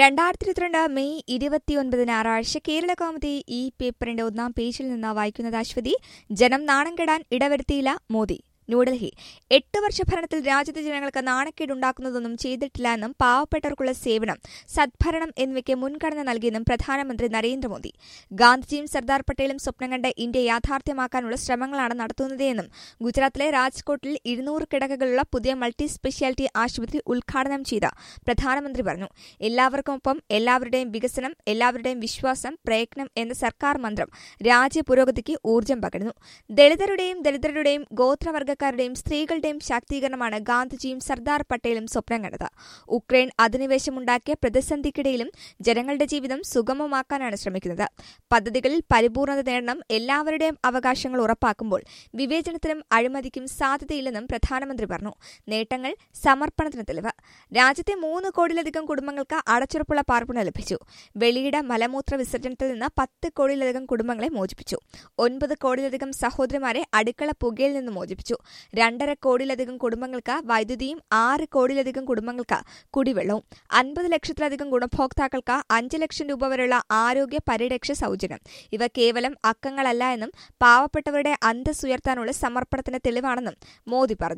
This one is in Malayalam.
രണ്ടായിരത്തി ഇരുപത്തിരണ്ട് മെയ് ഇരുപത്തിയൊൻപത് ഞായറാഴ്ച കേരള കൗമുദി ഈ പേപ്പറിന്റെ ഒന്നാം പേജിൽ നിന്ന് വായിക്കുന്നത് അശ്വതി ജനം നാണം കെടാൻ ഇടവരുത്തിയില്ല മോദി ന്യൂഡൽഹി എട്ട് വർഷ ഭരണത്തിൽ രാജ്യത്തെ ജനങ്ങൾക്ക് നാണക്കേടുണ്ടാക്കുന്നതൊന്നും ചെയ്തിട്ടില്ല എന്നും പാവപ്പെട്ടവർക്കുള്ള സേവനം സദ്ഭരണം എന്നിവയ്ക്ക് മുൻഗണന നൽകിയെന്നും പ്രധാനമന്ത്രി നരേന്ദ്രമോദി ഗാന്ധിജിയും സർദാർ പട്ടേലും സ്വപ്നം കണ്ട ഇന്ത്യ യാഥാർത്ഥ്യമാക്കാനുള്ള ശ്രമങ്ങളാണ് നടത്തുന്നതെന്നും ഗുജറാത്തിലെ രാജ്കോട്ടിൽ ഇരുന്നൂറ് കിടക്കകളുള്ള പുതിയ മൾട്ടി സ്പെഷ്യാലിറ്റി ആശുപത്രി ഉദ്ഘാടനം ചെയ്ത പ്രധാനമന്ത്രി പറഞ്ഞു എല്ലാവർക്കുമൊപ്പം എല്ലാവരുടെയും വികസനം എല്ലാവരുടെയും വിശ്വാസം പ്രയത്നം എന്ന സർക്കാർ മന്ത്രം രാജ്യ പുരോഗതിക്ക് ഊർജ്ജം പകരുന്നു ദളിതരുടെയും ദരിദ്രരുടെയും ഗോത്രവർഗക്കാരുടെയും സ്ത്രീകളുടെയും ശാക്തീകരണമാണ് ഗാന്ധിജിയും സർദാർ പട്ടേലും സ്വപ്നം കണ്ടത് ഉക്രൈൻ അധിനിവേശമുണ്ടാക്കിയ പ്രതിസന്ധിക്കിടയിലും ജനങ്ങളുടെ ജീവിതം സുഗമമാക്കാനാണ് ശ്രമിക്കുന്നത് പദ്ധതികളിൽ പരിപൂർണത നേടണം എല്ലാവരുടെയും അവകാശങ്ങൾ ഉറപ്പാക്കുമ്പോൾ വിവേചനത്തിനും അഴിമതിക്കും സാധ്യതയില്ലെന്നും പ്രധാനമന്ത്രി പറഞ്ഞു നേട്ടങ്ങൾ സമർപ്പണത്തിന് തെളിവ് രാജ്യത്തെ മൂന്ന് കോടിയിലധികം കുടുംബങ്ങൾക്ക് അടച്ചുറപ്പുള്ള പാർപ്പിടം ലഭിച്ചു വെളിയിട മലമൂത്ര വിസർജനത്തിൽ നിന്ന് പത്ത് കോടിയിലധികം കുടുംബങ്ങളെ മോചിപ്പിച്ചു ഒൻപത് കോടിയിലധികം സഹോദരിമാരെ അടുക്കള പുകയിൽ നിന്ന് മോചിപ്പിച്ചു രണ്ടര കോടിയിലധികം കുടുംബങ്ങൾക്ക് വൈദ്യുതിയും ആറ് കോടിയിലധികം കുടുംബങ്ങൾക്ക് കുടിവെള്ളവും അൻപത് ലക്ഷത്തിലധികം ഗുണഭോക്താക്കൾക്ക് അഞ്ച് ലക്ഷം രൂപ വരെയുള്ള ആരോഗ്യ പരിരക്ഷ സൗജന്യം ഇവ കേവലം അക്കങ്ങളല്ല എന്നും പാവപ്പെട്ടവരുടെ അന്തസ്സുയർത്താനുള്ള സമർപ്പണത്തിന്റെ തെളിവാണെന്നും മോദി പറഞ്ഞു